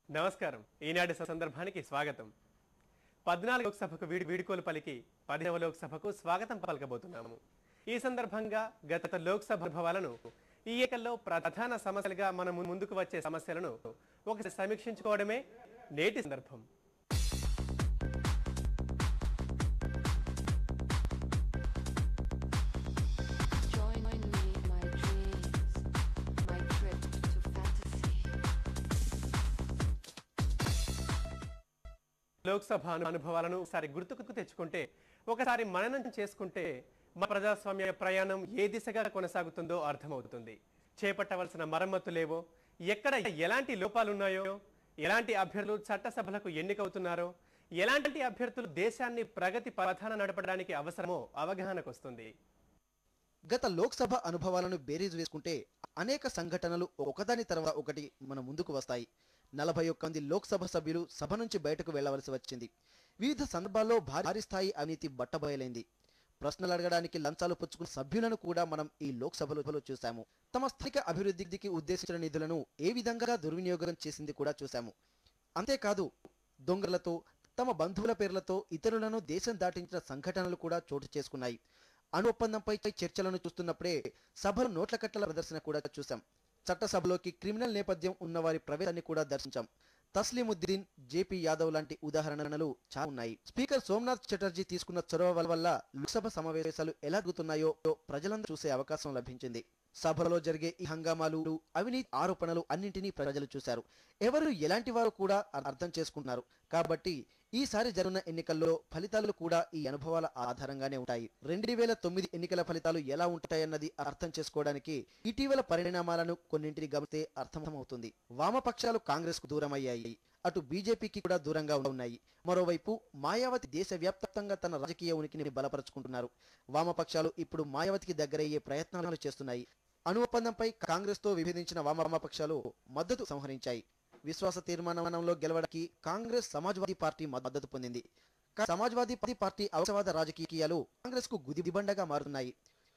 నమస్కారం ఈనాటి సందర్భానికి స్వాగతం పద్నాలుగు లోక్సభకు వీడి వీడుకోలు పలికి పదిహవ లోక్సభకు స్వాగతం పలకబోతున్నాము ఈ సందర్భంగా గత లోక్సభ అనుభవాలను ఈ ఏకల్లో ప్రధాన సమస్యలుగా మనం ముందుకు వచ్చే సమస్యలను ఒకసారి సమీక్షించుకోవడమే నేటి సందర్భం Join me, my dreams, my trip to fantasy. Lok Sabha అను- అనుభవాలను ఒకసారి గుర్తుకు తెచ్చుకుంటే ఒకసారి మననం చేసుకుంటే మన ప్రజాస్వామ్య ప్రయాణం ఏ దిశగా కొనసాగుతుందో అర్థమవుతుంది చేపట్టవలసిన మరమ్మతులేవో ఎక్కడ ఎలాంటి లోపాలున్నాయో ఎలాంటి అభ్యర్థులు చట్టసభలకు ఎన్నికవుతున్నారో ఎలాంటి అభ్యర్థులు దేశాన్ని ప్రగతి పథాన నడపడానికి అవసరమో అవగాహనకు వస్తుంది గత లోక్సభ అనుభవాలను బేరీజు వేసుకుంటే అనేక సంఘటనలు ఒకదాని తర్వాత ఒకటి మన ముందుకు వస్తాయి నలభై ఒక్క మంది లోక్సభ సభ్యులు సభ నుంచి బయటకు వెళ్లవలసి వచ్చింది వివిధ సందర్భాల్లో భారీ స్థాయి అవినీతి బట్టబయలైంది ప్రశ్నలు అడగడానికి లంచాలు పుచ్చుకున్న సభ్యులను కూడా మనం ఈ లోక్సభలో చూశాము తమ స్థానిక అభివృద్ధికి ఉద్దేశించిన నిధులను ఏ విధంగా దుర్వినియోగం చేసింది కూడా చూశాము అంతేకాదు దొంగలతో తమ బంధువుల పేర్లతో ఇతరులను దేశం దాటించిన సంఘటనలు కూడా చోటు చేసుకున్నాయి అణు ఒప్పందంపై చర్చలను చూస్తున్నప్పుడే సభలో నోట్ల కట్టల ప్రదర్శన కూడా చూశాం చట్టసభలోకి క్రిమినల్ నేపథ్యం ఉన్న వారి ప్రవేశాన్ని కూడా దర్శించాం తస్లీముద్దీన్ జేపీ యాదవ్ లాంటి ఉదాహరణలు చాలా ఉన్నాయి స్పీకర్ సోమనాథ్ చటర్జీ తీసుకున్న చొరవ వల్ల లోక్సభ సమావేశాలు ఎలా జరుగుతున్నాయో ప్రజలందరూ చూసే అవకాశం లభించింది సభలో జరిగే ఈ హంగామాలు అవినీతి ఆరోపణలు అన్నింటినీ ప్రజలు చూశారు ఎవరు ఎలాంటి వారు కూడా అర్థం చేసుకుంటున్నారు కాబట్టి ఈసారి జరుగుతున్న ఎన్నికల్లో ఫలితాలు కూడా ఈ అనుభవాల ఆధారంగానే ఉంటాయి రెండు వేల తొమ్మిది ఎన్నికల ఫలితాలు ఎలా ఉంటాయన్నది అర్థం చేసుకోవడానికి ఇటీవల పరిణామాలను కొన్నింటిని గమనిస్తే అర్థమవుతుంది వామపక్షాలు కాంగ్రెస్ కు దూరమయ్యాయి అటు బీజేపీకి కూడా దూరంగా ఉన్నాయి మరోవైపు మాయావతి దేశవ్యాప్తంగా తన రాజకీయ ఉనికిని బలపరుచుకుంటున్నారు వామపక్షాలు ఇప్పుడు మాయావతికి దగ్గరయ్యే ప్రయత్నాలు చేస్తున్నాయి అణు ఒప్పందంపై కాంగ్రెస్ తో విభేదించిన వామపక్షాలు మద్దతు సంహరించాయి విశ్వాస తీర్మానంలో గెలవడానికి కాంగ్రెస్ సమాజ్వాదీ పార్టీ మద్దతు పొందింది కానీ సమాజ్వాదీ పార్టీ అవసరవాద రాజకీయాలు కాంగ్రెస్ కు గుదిబండగా మారుతున్నాయి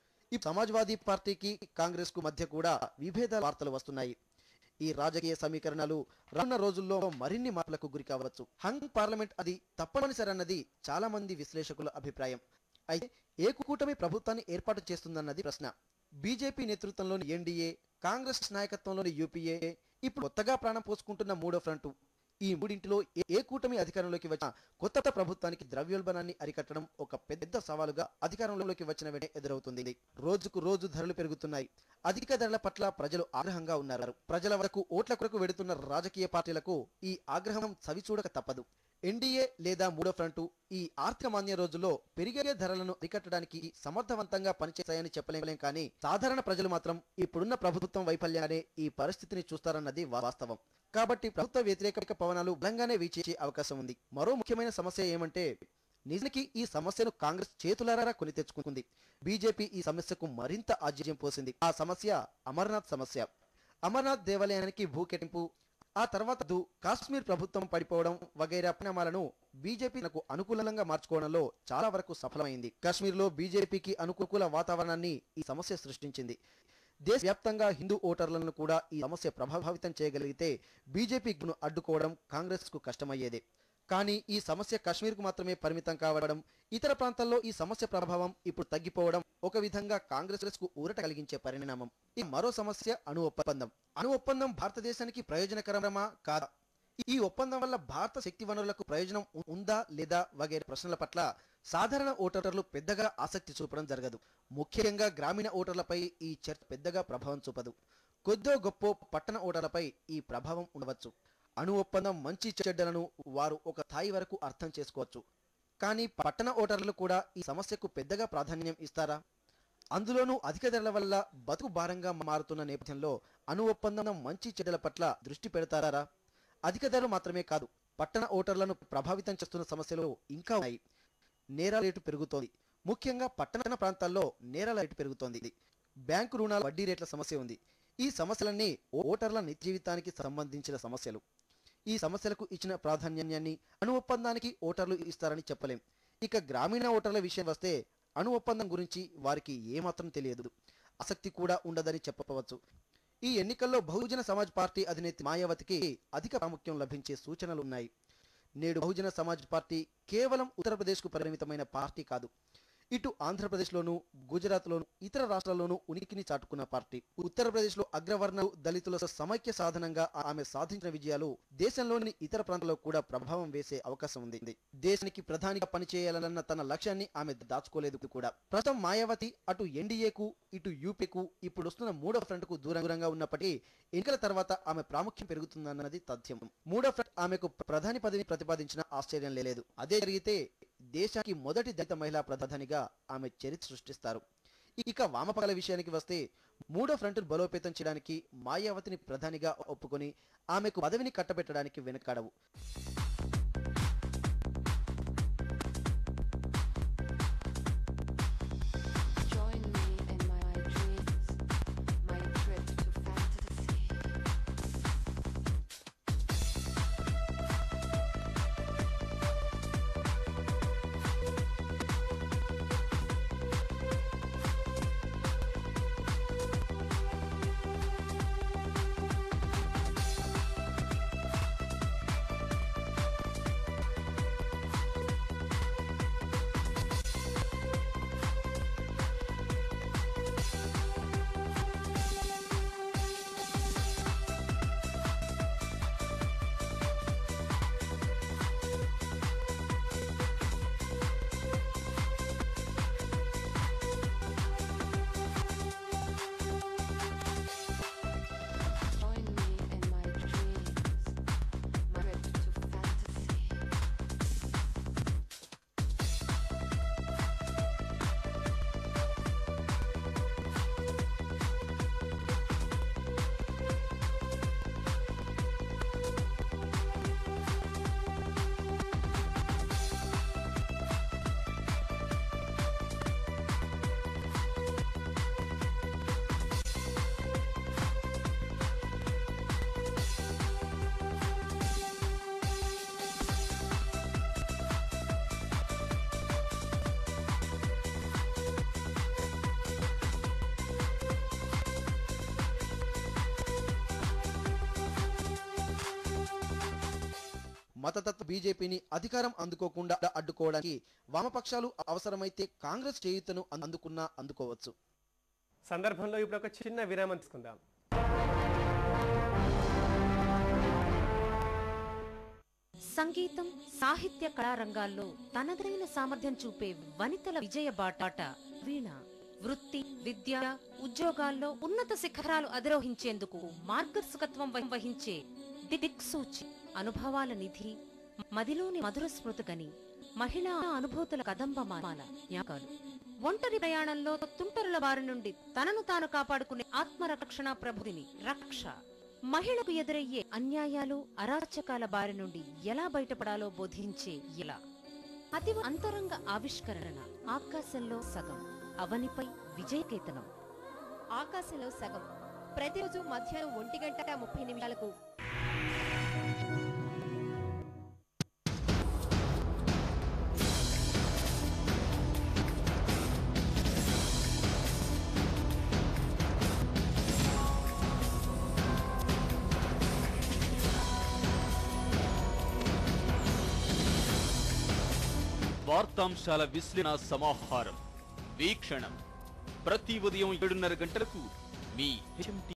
ఈ సమాజ్వాదీ పార్టీకి కాంగ్రెస్ కు మధ్య కూడా విభేద వార్తలు వస్తున్నాయి ఈ రాజకీయ సమీకరణలు రానున్న రోజుల్లో మరిన్ని మార్పులకు గురి కావచ్చు హంగ్ పార్లమెంట్ అది తప్పనిసరన్నది చాలా మంది విశ్లేషకుల అభిప్రాయం అయితే ఏ కూటమి ప్రభుత్వాన్ని ఏర్పాటు చేస్తుందన్నది ప్రశ్న బీజేపీ నేతృత్వంలోని ఎన్డీఏ కాంగ్రెస్ నాయకత్వంలోని యూపీఏ ఇప్పుడు కొత్తగా ప్రాణం పోసుకుంటున్న మూడో ఫ్రంట్ ఈ మూడింటిలో ఏ- ఏ కూటమి అధికారంలోకి వచ్చిన కొత్త ప్రభుత్వానికి ద్రవ్యోల్బణాన్ని అరికట్టడం ఒక పెద్ద సవాలుగా అధికారంలోకి వచ్చిన వెంటనే ఎదురవుతుంది రోజుకు రోజు ధరలు పెరుగుతున్నాయి అధిక ధరల పట్ల ప్రజలు ఆగ్రహంగా ఉన్నారు ప్రజల వరకు ఓట్ల కొరకు వెడుతున్న రాజకీయ పార్టీలకు ఈ ఆగ్రహం చవిచూడక తప్పదు ఎన్డీఏ లేదా మూడో ఫ్రంట్ ఈ ఆర్థిక మాన్య రోజుల్లో పెరిగే ధరలను అరికట్టడానికి సమర్థవంతంగా పనిచేస్తాయని చెప్పలేం కానీ సాధారణ ప్రజలు మాత్రం ఇప్పుడున్న ప్రభుత్వం వైఫల్యాన్ని ఈ పరిస్థితిని చూస్తారన్నది వాస్తవం కాబట్టి ప్రభుత్వ వ్యతిరేక పవనాలు బలంగానే వీచే అవకాశం ఉంది మరో ముఖ్యమైన సమస్య ఏమంటే నిజానికి ఈ సమస్యను కాంగ్రెస్ చేతులారా కొని తెచ్చుకుంది బీజేపీ ఈ సమస్యకు మరింత ఆజ్యం పోసింది ఆ సమస్య అమర్నాథ్ సమస్య అమర్నాథ్ దేవాలయానికి భూకెటింపు ఆ తర్వాత దు- కాశ్మీర్ ప్రభుత్వం పడిపోవడం వగైరా పరిణామాలను బీజేపీ నాకు అనుకూలంగా మార్చుకోవడంలో చాలా వరకు సఫలమైంది కాశ్మీర్లో బీజేపీకి అనుకూల వాతావరణాన్ని ఈ సమస్య సృష్టించింది దేశవ్యాప్తంగా హిందూ ఓటర్లను కూడా ఈ సమస్య ప్రభావితం చేయగలిగితే బీజేపీను అడ్డుకోవడం కాంగ్రెస్ కు కష్టమయ్యేదే కానీ ఈ సమస్య కాశ్మీర్కు మాత్రమే పరిమితం కావడం ఇతర ప్రాంతాల్లో ఈ సమస్య ప్రభావం ఇప్పుడు తగ్గిపోవడం ఒక విధంగా కాంగ్రెస్ కు ఊరట కలిగించే పరిణామం ఈ మరో సమస్య అణు ఒప్పందం అణు ఒప్పందం భారతదేశానికి ప్రయోజనకరమా కాదా ఈ ఒప్పందం వల్ల భారత శక్తి వనరులకు ప్రయోజనం ఉ- ఉందా లేదా వగైరా ప్రశ్నల పట్ల సాధారణ ఓటర్లు పెద్దగా ఆసక్తి చూపడం జరగదు ముఖ్యంగా గ్రామీణ ఓటర్లపై ఈ చర్చ పెద్దగా ప్రభావం చూపదు కొద్దో గొప్ప పట్టణ ఓటర్లపై ఈ ప్రభావం ఉండవచ్చు అణు ఒప్పందం మంచి చెడ్డలను వారు ఒక స్థాయి వరకు అర్థం చేసుకోవచ్చు కానీ పట్టణ ఓటర్లు కూడా ఈ సమస్యకు పెద్దగా ప్రాధాన్యం ఇస్తారా అందులోనూ అధిక ధరల వల్ల బతుకు భారంగా మారుతున్న నేపథ్యంలో అణు ఒప్పందం మంచి చెడ్డల పట్ల దృష్టి పెడతారా అధిక ధరలు మాత్రమే కాదు పట్టణ ఓటర్లను ప్రభావితం చేస్తున్న సమస్యలు ఇంకా ఉన్నాయి నేరాల రేటు పెరుగుతోంది ముఖ్యంగా పట్టణ ప్రాంతాల్లో నేరాల రేటు పెరుగుతోంది బ్యాంకు రుణాల వడ్డీ రేట్ల సమస్య ఉంది ఈ సమస్యలన్నీ ఓటర్ల నిత్య జీవితానికి సంబంధించిన సమస్యలు ఈ సమస్యలకు ఇచ్చిన ప్రాధాన్యాన్ని అణు ఒప్పందానికి ఓటర్లు ఇస్తారని చెప్పలేం ఇక గ్రామీణ ఓటర్ల విషయం వస్తే అణు ఒప్పందం గురించి వారికి ఏమాత్రం తెలియదు ఆసక్తి కూడా ఉండదని చెప్పవచ్చు ఈ ఎన్నికల్లో బహుజన సమాజ్ పార్టీ అధినేత్రి మాయావతికి అధిక ప్రాముఖ్యం లభించే సూచనలు ఉన్నాయి నేడు బహుజన సమాజ్ పార్టీ కేవలం ఉత్తరప్రదేశ్కు పరిమితమైన పార్టీ కాదు ఇటు ఆంధ్రప్రదేశ్లోను గుజరాత్లోను ఇతర రాష్ట్రాల్లోనూ ఉనికిని చాటుకున్న పార్టీ ఉత్తరప్రదేశ్లో అగ్రవర్ణాలు దళితుల సమైక్య సాధనంగా ఆమె సాధించిన విజయాలు దేశంలోని ఇతర ప్రాంతాల్లో కూడా ప్రభావం వేసే అవకాశం ఉంది దేశానికి ప్రధానిగా పనిచేయాలన్న తన లక్ష్యాన్ని ఆమె దాచుకోలేదు కూడా ప్రస్తుతం మాయావతి అటు ఎన్డీఏకు ఇటు యూపీకు ఇప్పుడు వస్తున్న మూడో ఫ్రంట్ కు దూరం దూరంగా ఉన్నప్పటికీ ఎన్నికల తర్వాత ఆమె ప్రాముఖ్యం పెరుగుతుందన్నది తథ్యం మూడో ఫ్రంట్ ఆమెకు ప్రధాని పదవిని ప్రతిపాదించిన ఆశ్చర్యం లేదు అదే జరిగితే దేశానికి మొదటి దళిత మహిళా ప్రధానిగా ఆమె చరిత్ర సృష్టిస్తారు ఇక వామపక్షాల విషయానికి వస్తే మూడో ఫ్రంట్ బలోపేతం చేయడానికి మాయావతిని ప్రధానిగా ఒప్పుకొని ఆమెకు పదవిని కట్టబెట్టడానికి వెనుకాడవు Join me in my dreams, my trip to fantasy. Join me in my dreams, my trip to fantasy. మతతత్వ బీజేపీని అధికారం అందుకోకుండా అడ్డుకోవడానికి వామపక్షాలు అవసరమైతే కాంగ్రెస్ చేయుతను అందుకున్నా అందుకోవచ్చు సందర్భంలో ఇప్పుడు ఒక చిన్న విరామం తీసుకుందాం సంగీతం సాహిత్య కళారంగాల్లో తనదైన సామర్థ్యం చూపే వనితల విజయ బాటాట వీణ వృత్తి విద్య ఉద్యోగాల్లో ఉన్నత శిఖరాలు అధిరోహించేందుకు మార్గదర్శకత్వం వహి- వహించే ది- దిక్సూచి అనుభవాల నిధి మదిలోని మధుర స్మృతిగని మహిళా అనుభూతుల కదంబమాల జ్ఞాపకాలు ఒంటరి ప్రయాణంలో తుంటరుల బారి నుండి తనను తాను కాపాడుకునే ఆత్మరక్షణ ప్రభుదిని రక్ష మహిళకు ఎదురయ్యే అన్యాయాలు అరాచకాల బారి నుండి ఎలా బయటపడాలో బోధించే ఇలా అతి అంతరంగ ఆవిష్కరణ ఆకాశంలో సగం అవనిపై విజయకేతనం ఆకాశంలో సగం ప్రతిరోజు మధ్యాహ్నం ఒంటి గంట ముప్పై నిమిషాలకు వార్తాంశాల విశ్లేషణ సమాహారం వీక్షణం ప్రతి ఉదయం ఏడున్నర గంటలకు మీ హెచ్ఎంటి